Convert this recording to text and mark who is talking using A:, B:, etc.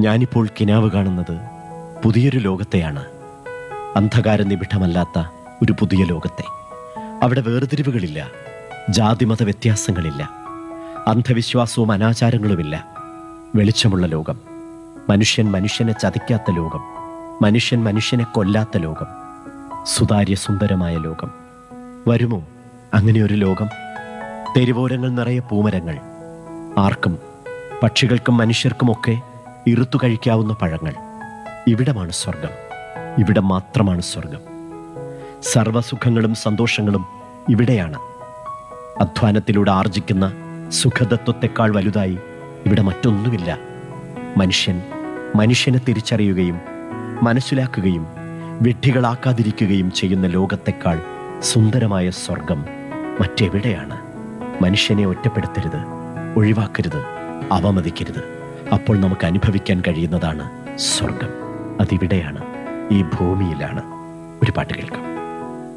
A: ഞാനിപ്പോൾ കിനാവ് കാണുന്നത് പുതിയൊരു ലോകത്തെയാണ് അന്ധകാര നിബിഡമല്ലാത്ത ഒരു പുതിയ ലോകത്തെ അവിടെ വേർതിരിവുകളില്ല ജാതിമത വ്യത്യാസങ്ങളില്ല അന്ധവിശ്വാസവും അനാചാരങ്ങളുമില്ല വെളിച്ചമുള്ള ലോകം മനുഷ്യൻ മനുഷ്യനെ ചതിക്കാത്ത ലോകം മനുഷ്യൻ മനുഷ്യനെ കൊല്ലാത്ത ലോകം സുതാര്യ സുന്ദരമായ ലോകം വരുമോ അങ്ങനെയൊരു ലോകം തെരുവോരങ്ങൾ നിറയെ പൂമരങ്ങൾ ആർക്കും പക്ഷികൾക്കും മനുഷ്യർക്കുമൊക്കെ ഇറുത്തു കഴിക്കാവുന്ന പഴങ്ങൾ ഇവിടമാണ് സ്വർഗം ഇവിടെ മാത്രമാണ് സ്വർഗം സർവസുഖങ്ങളും സന്തോഷങ്ങളും ഇവിടെയാണ് അധ്വാനത്തിലൂടെ ആർജിക്കുന്ന സുഖതത്വത്തെക്കാൾ വലുതായി ഇവിടെ മറ്റൊന്നുമില്ല മനുഷ്യൻ മനുഷ്യനെ തിരിച്ചറിയുകയും മനസ്സിലാക്കുകയും വിഡ്ഢികളാക്കാതിരിക്കുകയും ചെയ്യുന്ന ലോകത്തെക്കാൾ സുന്ദരമായ സ്വർഗം മറ്റെവിടെയാണ് മനുഷ്യനെ ഒറ്റപ്പെടുത്തരുത് ഒഴിവാക്കരുത് അവമതിക്കരുത് അപ്പോൾ നമുക്ക് അനുഭവിക്കാൻ കഴിയുന്നതാണ് സ്വർഗം അതിവിടെയാണ് ഈ ഭൂമിയിലാണ് ഒരു പാട്ട് കേൾക്കാം